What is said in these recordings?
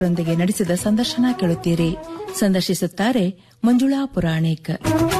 ರೊಂದಿಗೆ ನಡೆಸಿದ ಸಂದರ್ಶನ ಕೇಳುತ್ತೀರಿ ಸಂದರ್ಶಿಸುತ್ತಾರೆ ಮಂಜುಳಾ ಪುರಾಣಿಕ್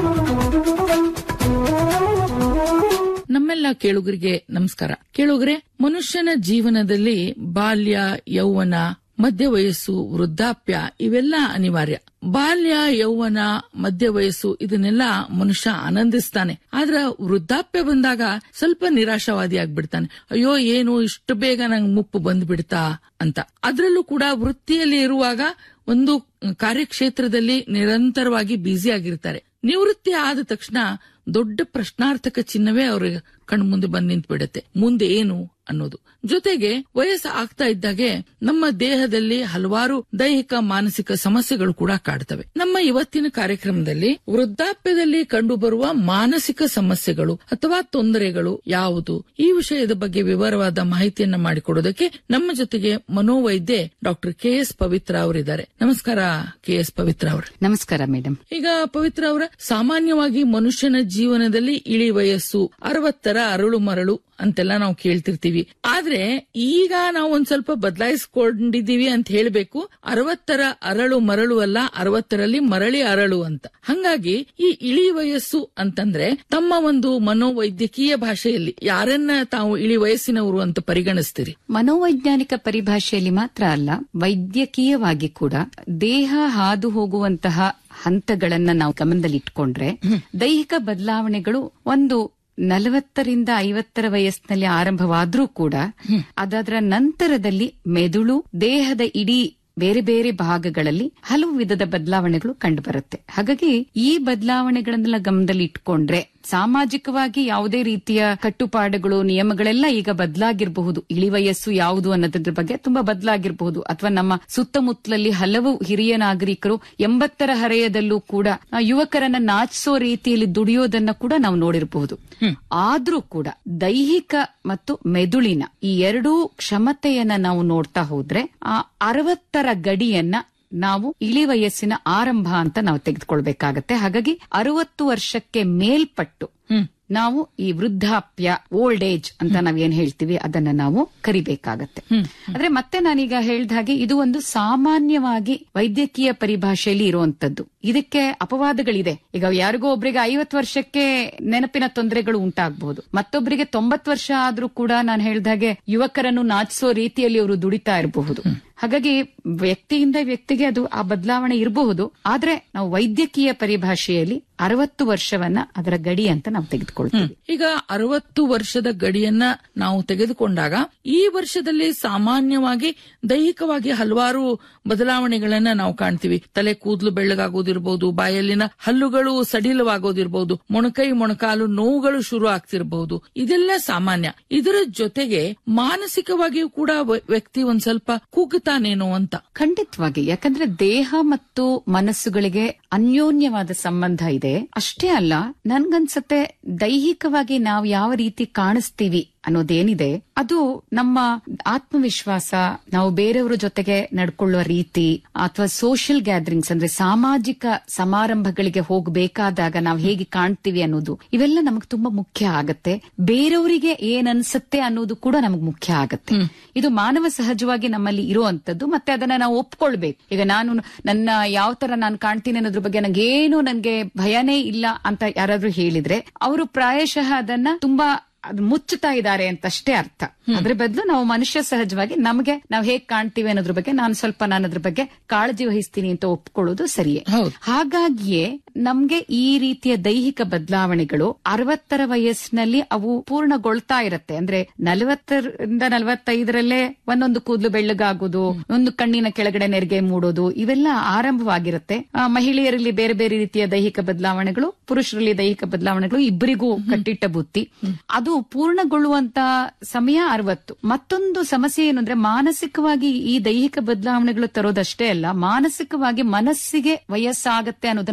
ನಮ್ಮೆಲ್ಲ ಕೇಳುಗರಿಗೆ ನಮಸ್ಕಾರ ಕೇಳುಗರೆ ಮನುಷ್ಯನ ಜೀವನದಲ್ಲಿ ಬಾಲ್ಯ ಯೌವನ ಮಧ್ಯ ವಯಸ್ಸು ವೃದ್ಧಾಪ್ಯ ಇವೆಲ್ಲ ಅನಿವಾರ್ಯ ಬಾಲ್ಯ ಯೌವನ ಮಧ್ಯ ವಯಸ್ಸು ಇದನ್ನೆಲ್ಲ ಮನುಷ್ಯ ಆನಂದಿಸ್ತಾನೆ ಆದ್ರ ವೃದ್ಧಾಪ್ಯ ಬಂದಾಗ ಸ್ವಲ್ಪ ನಿರಾಶಾವಾದಿ ಆಗ್ಬಿಡ್ತಾನೆ ಅಯ್ಯೋ ಏನು ಇಷ್ಟು ಬೇಗ ನಂಗೆ ಮುಪ್ಪು ಬಂದ್ಬಿಡ್ತಾ ಅಂತ ಅದ್ರಲ್ಲೂ ಕೂಡ ವೃತ್ತಿಯಲ್ಲಿ ಇರುವಾಗ ಒಂದು ಕಾರ್ಯಕ್ಷೇತ್ರದಲ್ಲಿ ನಿರಂತರವಾಗಿ ಬ್ಯುಸಿ ಆಗಿರ್ತಾರೆ ನಿವೃತ್ತಿ ಆದ ತಕ್ಷಣ ದೊಡ್ಡ ಪ್ರಶ್ನಾರ್ಥಕ ಚಿಹ್ನವೇ ಅವ್ರ ಕಣ್ಮುಂದೆ ಬಂದ್ ನಿಂತು ಬಿಡುತ್ತೆ ಮುಂದೆ ಏನು ಅನ್ನೋದು ಜೊತೆಗೆ ವಯಸ್ಸು ಆಗ್ತಾ ಇದ್ದಾಗೆ ನಮ್ಮ ದೇಹದಲ್ಲಿ ಹಲವಾರು ದೈಹಿಕ ಮಾನಸಿಕ ಸಮಸ್ಯೆಗಳು ಕೂಡ ಕಾಡ್ತವೆ ನಮ್ಮ ಇವತ್ತಿನ ಕಾರ್ಯಕ್ರಮದಲ್ಲಿ ವೃದ್ಧಾಪ್ಯದಲ್ಲಿ ಕಂಡುಬರುವ ಮಾನಸಿಕ ಸಮಸ್ಯೆಗಳು ಅಥವಾ ತೊಂದರೆಗಳು ಯಾವುದು ಈ ವಿಷಯದ ಬಗ್ಗೆ ವಿವರವಾದ ಮಾಹಿತಿಯನ್ನ ಮಾಡಿಕೊಡೋದಕ್ಕೆ ನಮ್ಮ ಜೊತೆಗೆ ಮನೋವೈದ್ಯೆ ಡಾಕ್ಟರ್ ಕೆ ಎಸ್ ಪವಿತ್ರ ಅವರಿದ್ದಾರೆ ನಮಸ್ಕಾರ ಕೆ ಎಸ್ ಪವಿತ್ರ ಅವರು ನಮಸ್ಕಾರ ಮೇಡಮ್ ಈಗ ಪವಿತ್ರ ಅವರ ಸಾಮಾನ್ಯವಾಗಿ ಮನುಷ್ಯನ ಜೀವನದಲ್ಲಿ ಇಳಿ ವಯಸ್ಸು ಅರವತ್ತರ ಅರಳು ಮರಳು ಅಂತೆಲ್ಲ ನಾವು ಕೇಳ್ತಿರ್ತೀವಿ ಆದ್ರೆ ಈಗ ನಾವು ಒಂದ್ ಸ್ವಲ್ಪ ಬದಲಾಯಿಸ್ಕೊಂಡಿದೀವಿ ಅಂತ ಹೇಳ್ಬೇಕು ಅರವತ್ತರ ಅರಳು ಮರಳು ಅಲ್ಲ ಅರವತ್ತರಲ್ಲಿ ಮರಳಿ ಅರಳು ಅಂತ ಹಂಗಾಗಿ ಈ ಇಳಿ ವಯಸ್ಸು ಅಂತಂದ್ರೆ ತಮ್ಮ ಒಂದು ಮನೋವೈದ್ಯಕೀಯ ಭಾಷೆಯಲ್ಲಿ ಯಾರನ್ನ ತಾವು ಇಳಿ ವಯಸ್ಸಿನವರು ಅಂತ ಪರಿಗಣಿಸ್ತೀರಿ ಮನೋವೈಜ್ಞಾನಿಕ ಪರಿಭಾಷೆಯಲ್ಲಿ ಮಾತ್ರ ಅಲ್ಲ ವೈದ್ಯಕೀಯವಾಗಿ ಕೂಡ ದೇಹ ಹಾದು ಹೋಗುವಂತಹ ಹಂತಗಳನ್ನ ನಾವು ಗಮನದಲ್ಲಿ ಇಟ್ಕೊಂಡ್ರೆ ದೈಹಿಕ ಬದಲಾವಣೆಗಳು ಒಂದು ನಲವತ್ತರಿಂದ ಐವತ್ತರ ವಯಸ್ಸಿನಲ್ಲಿ ಆರಂಭವಾದ್ರೂ ಕೂಡ ಅದರ ನಂತರದಲ್ಲಿ ಮೆದುಳು ದೇಹದ ಇಡೀ ಬೇರೆ ಬೇರೆ ಭಾಗಗಳಲ್ಲಿ ಹಲವು ವಿಧದ ಬದಲಾವಣೆಗಳು ಕಂಡುಬರುತ್ತೆ ಹಾಗಾಗಿ ಈ ಬದಲಾವಣೆಗಳನ್ನೆಲ್ಲ ಗಮನದಲ್ಲಿ ಇಟ್ಕೊಂಡ್ರೆ ಸಾಮಾಜಿಕವಾಗಿ ಯಾವುದೇ ರೀತಿಯ ಕಟ್ಟುಪಾಡುಗಳು ನಿಯಮಗಳೆಲ್ಲ ಈಗ ಬದಲಾಗಿರಬಹುದು ಇಳಿ ವಯಸ್ಸು ಯಾವುದು ಅನ್ನೋದ್ರ ಬಗ್ಗೆ ತುಂಬಾ ಬದಲಾಗಿರಬಹುದು ಅಥವಾ ನಮ್ಮ ಸುತ್ತಮುತ್ತಲಲ್ಲಿ ಹಲವು ಹಿರಿಯ ನಾಗರಿಕರು ಎಂಬತ್ತರ ಹರೆಯದಲ್ಲೂ ಕೂಡ ಆ, ಯುವಕರನ್ನ ನಾಚಿಸೋ ರೀತಿಯಲ್ಲಿ ದುಡಿಯೋದನ್ನ ಕೂಡ ನಾವು ನೋಡಿರಬಹುದು ಆದ್ರೂ ಕೂಡ ದೈಹಿಕ ಮತ್ತು ಮೆದುಳಿನ ಈ ಎರಡೂ ಕ್ಷಮತೆಯನ್ನ ನಾವು ನೋಡ್ತಾ ಹೋದ್ರೆ ಆ ಅರವತ್ತರ ಗಡಿಯನ್ನ ನಾವು ಇಳಿ ವಯಸ್ಸಿನ ಆರಂಭ ಅಂತ ನಾವು ತೆಗೆದುಕೊಳ್ಬೇಕಾಗತ್ತೆ ಹಾಗಾಗಿ ಅರವತ್ತು ವರ್ಷಕ್ಕೆ ಮೇಲ್ಪಟ್ಟು ನಾವು ಈ ವೃದ್ಧಾಪ್ಯ ಓಲ್ಡ್ ಏಜ್ ಅಂತ ನಾವೇನ್ ಹೇಳ್ತೀವಿ ಅದನ್ನ ನಾವು ಕರಿಬೇಕಾಗತ್ತೆ ಆದ್ರೆ ಮತ್ತೆ ನಾನೀಗ ಹೇಳ್ದ ಹಾಗೆ ಇದು ಒಂದು ಸಾಮಾನ್ಯವಾಗಿ ವೈದ್ಯಕೀಯ ಪರಿಭಾಷೆಯಲ್ಲಿ ಇರುವಂತದ್ದು ಇದಕ್ಕೆ ಅಪವಾದಗಳಿದೆ ಈಗ ಯಾರಿಗೋ ಒಬ್ರಿಗೆ ಐವತ್ತು ವರ್ಷಕ್ಕೆ ನೆನಪಿನ ತೊಂದರೆಗಳು ಉಂಟಾಗಬಹುದು ಮತ್ತೊಬ್ಬರಿಗೆ ತೊಂಬತ್ತು ವರ್ಷ ಆದ್ರೂ ಕೂಡ ನಾನು ಹೇಳ್ದಾಗೆ ಯುವಕರನ್ನು ನಾಚಿಸೋ ರೀತಿಯಲ್ಲಿ ಅವರು ದುಡಿತಾ ಇರಬಹುದು ಹಾಗಾಗಿ ವ್ಯಕ್ತಿಯಿಂದ ವ್ಯಕ್ತಿಗೆ ಅದು ಆ ಬದಲಾವಣೆ ಇರಬಹುದು ಆದ್ರೆ ನಾವು ವೈದ್ಯಕೀಯ ಪರಿಭಾಷೆಯಲ್ಲಿ ಅರವತ್ತು ವರ್ಷವನ್ನ ಅದರ ಗಡಿ ಅಂತ ನಾವು ತೆಗೆದುಕೊಳ್ತೀವಿ ಈಗ ಅರವತ್ತು ವರ್ಷದ ಗಡಿಯನ್ನ ನಾವು ತೆಗೆದುಕೊಂಡಾಗ ಈ ವರ್ಷದಲ್ಲಿ ಸಾಮಾನ್ಯವಾಗಿ ದೈಹಿಕವಾಗಿ ಹಲವಾರು ಬದಲಾವಣೆಗಳನ್ನ ನಾವು ಕಾಣ್ತೀವಿ ತಲೆ ಕೂದಲು ಬೆಳ್ಳಗಾಗೋದಿರ್ಬೋದು ಬಾಯಲ್ಲಿನ ಹಲ್ಲುಗಳು ಸಡಿಲವಾಗೋದಿರ್ಬೋದು ಮೊಣಕೈ ಮೊಣಕಾಲು ನೋವುಗಳು ಶುರು ಆಗ್ತಿರಬಹುದು ಇದೆಲ್ಲ ಸಾಮಾನ್ಯ ಇದರ ಜೊತೆಗೆ ಮಾನಸಿಕವಾಗಿಯೂ ಕೂಡ ವ- ವ್ಯಕ್ತಿ ಒಂದ್ ಸ್ವಲ್ಪ ಕುಗ್ತಾನೇನೋ ಅಂತ ಖಂಡಿತವಾಗಿ ಯಾಕಂದ್ರೆ ದೇಹ ಮತ್ತು ಮನಸ್ಸುಗಳಿಗೆ ಅನ್ಯೋನ್ಯವಾದ ಸಂಬಂಧ ಇದೆ ಅಷ್ಟೇ ಅಲ್ಲ ನನ್ಗನ್ಸತ್ತೆ ದೈಹಿಕವಾಗಿ ನಾವು ಯಾವ ರೀತಿ ಕಾಣಿಸ್ತೀವಿ ಅನ್ನೋದೇನಿದೆ ಅದು ನಮ್ಮ ಆತ್ಮವಿಶ್ವಾಸ ನಾವು ಬೇರೆಯವರ ಜೊತೆಗೆ ನಡ್ಕೊಳ್ಳುವ ರೀತಿ ಅಥವಾ ಸೋಷಿಯಲ್ ಗ್ಯಾದರಿಂಗ್ಸ್ ಅಂದ್ರೆ ಸಾಮಾಜಿಕ ಸಮಾರಂಭಗಳಿಗೆ ಹೋಗಬೇಕಾದಾಗ ನಾವು ಹೇಗೆ ಕಾಣ್ತೀವಿ ಅನ್ನೋದು ಇವೆಲ್ಲ ನಮಗ್ ತುಂಬಾ ಮುಖ್ಯ ಆಗತ್ತೆ ಬೇರೆಯವರಿಗೆ ಏನ್ ಅನ್ಸುತ್ತೆ ಅನ್ನೋದು ಕೂಡ ನಮಗ್ ಮುಖ್ಯ ಆಗತ್ತೆ ಇದು ಮಾನವ ಸಹಜವಾಗಿ ನಮ್ಮಲ್ಲಿ ಇರುವಂತದ್ದು ಮತ್ತೆ ಅದನ್ನ ನಾವು ಒಪ್ಕೊಳ್ಬೇಕು ಈಗ ನಾನು ನನ್ನ ಯಾವ ತರ ನಾನು ಕಾಣ್ತೀನಿ ಅನ್ನೋದ್ರ ಬಗ್ಗೆ ನಂಗೇನು ನನ್ಗೆ ಭಯನೇ ಇಲ್ಲ ಅಂತ ಯಾರಾದ್ರೂ ಹೇಳಿದ್ರೆ ಅವರು ಪ್ರಾಯಶಃ ಅದನ್ನ ತುಂಬಾ ಅದು ಮುಚ್ಚುತ್ತಾ ಇದ್ದಾರೆ ಅಂತಷ್ಟೇ ಅರ್ಥ ಅದ್ರ ಬದಲು ನಾವು ಮನುಷ್ಯ ಸಹಜವಾಗಿ ನಮಗೆ ನಾವು ಹೇಗ್ ಕಾಣ್ತೀವಿ ಅನ್ನೋದ್ರ ಬಗ್ಗೆ ನಾನು ಸ್ವಲ್ಪ ನಾನು ಅದ್ರ ಬಗ್ಗೆ ಕಾಳಜಿ ವಹಿಸ್ತೀನಿ ಅಂತ ಒಪ್ಕೊಳ್ಳೋದು ಸರಿಯೇ ಹೌದು. ಹಾಗಾಗಿಯೇ ನಮ್ಗೆ ಈ ರೀತಿಯ ದೈಹಿಕ ಬದಲಾವಣೆಗಳು ಅರವತ್ತರ ವಯಸ್ಸಿನಲ್ಲಿ ಅವು ಪೂರ್ಣಗೊಳ್ತಾ ಇರತ್ತೆ ಅಂದ್ರೆ ನಲವತ್ತರಿಂದ ನಲವತ್ತೈದರಲ್ಲೇ ಒಂದೊಂದು ಕೂದಲು ಬೆಳ್ಳಗಾಗೋದು ಒಂದು ಕಣ್ಣಿನ ಕೆಳಗಡೆ ನೆರಿಗೆ ಮೂಡೋದು ಇವೆಲ್ಲ ಆರಂಭವಾಗಿರುತ್ತೆ ಆ, ಮಹಿಳೆಯರಲ್ಲಿ ಬೇರೆ ಬೇರೆ ರೀತಿಯ ದೈಹಿಕ ಬದಲಾವಣೆಗಳು ಪುರುಷರಲ್ಲಿ ದೈಹಿಕ ಬದಲಾವಣೆಗಳು ಇಬ್ಬರಿಗೂ ಕಟ್ಟಿಟ್ಟ ಬುತ್ತಿ ಅದು ಪೂರ್ಣಗೊಳ್ಳುವಂತ ಸಮಯ ಅರವತ್ತು ಮತ್ತೊಂದು ಸಮಸ್ಯೆ ಏನು ಅಂದ್ರೆ ಮಾನಸಿಕವಾಗಿ ಈ ದೈಹಿಕ ಬದಲಾವಣೆಗಳು ತರೋದಷ್ಟೇ ಅಲ್ಲ ಮಾನಸಿಕವಾಗಿ ಮನಸ್ಸಿಗೆ ವಯಸ್ಸಾಗತ್ತೆ ಅನ್ನೋದನ್ನ ನಾವ್ ಯಾರು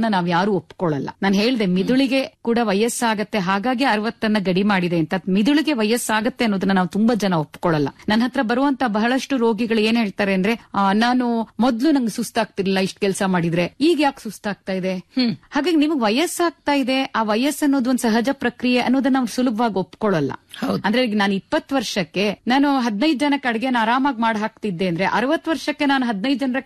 ಯಾರು ಒಪ್ಕೊಳ್ಳಲ್ಲ ನಾನು ಹೇಳ್ದೆ ಮಿದುಳಿಗೆ ಕೂಡ ವಯಸ್ಸಾಗತ್ತೆ ಹಾಗಾಗಿ ಅರವತ್ತನ್ನ ಗಡಿ ಮಾಡಿದೆ ಅಂತ ಮಿದುಳಿಗೆ ವಯಸ್ಸಾಗತ್ತೆ ಅನ್ನೋದನ್ನ ನಾವು ತುಂಬಾ ಜನ ಒಪ್ಕೊಳ್ಳಲ್ಲ ನನ್ನ ಹತ್ರ ಬರುವಂತ ಬಹಳಷ್ಟು ರೋಗಿಗಳು ಏನ್ ಹೇಳ್ತಾರೆ ಅಂದ್ರೆ ಆ, ನಾನು ಮೊದ್ಲು ನಂಗೆ ಸುಸ್ತಾಗ್ತಿರ್ಲಿಲ್ಲ ಇಷ್ಟ ಕೆಲಸ ಮಾಡಿದ್ರೆ ಈಗ ಯಾಕೆ ಸುಸ್ತಾಗ್ತಾ ಇದೆ ಹಾಗಾಗಿ ನಿಮಗೆ ವಯಸ್ಸಾಗ್ತಾ ಇದೆ ಆ ವಯಸ್ಸು ಅನ್ನೋದು ಒಂದು ಸಹಜ ಪ್ರಕ್ರಿಯೆ ಅನ್ನೋದನ್ನ ನಾವು ಸುಲಭವಾಗಿ ಒಪ್ಕೊಳ್ಳಲ್ಲ ಹೌದು. ಅಂದ್ರೆ ಈಗ ನಾನು ಇಪ್ಪತ್ತು ವರ್ಷಕ್ಕೆ ನಾನು ಹದಿನೈದು ಜನಕ್ಕೆ ಅಡಿಗೆನ ಆರಾಮಾಗಿ ಮಾಡಿ ಹಾಕ್ತಿದ್ದೆ ಅಂದ್ರೆ ಅರವತ್ತು ವರ್ಷಕ್ಕೆ ನಾನು ಹದಿನೈದು ಜನರ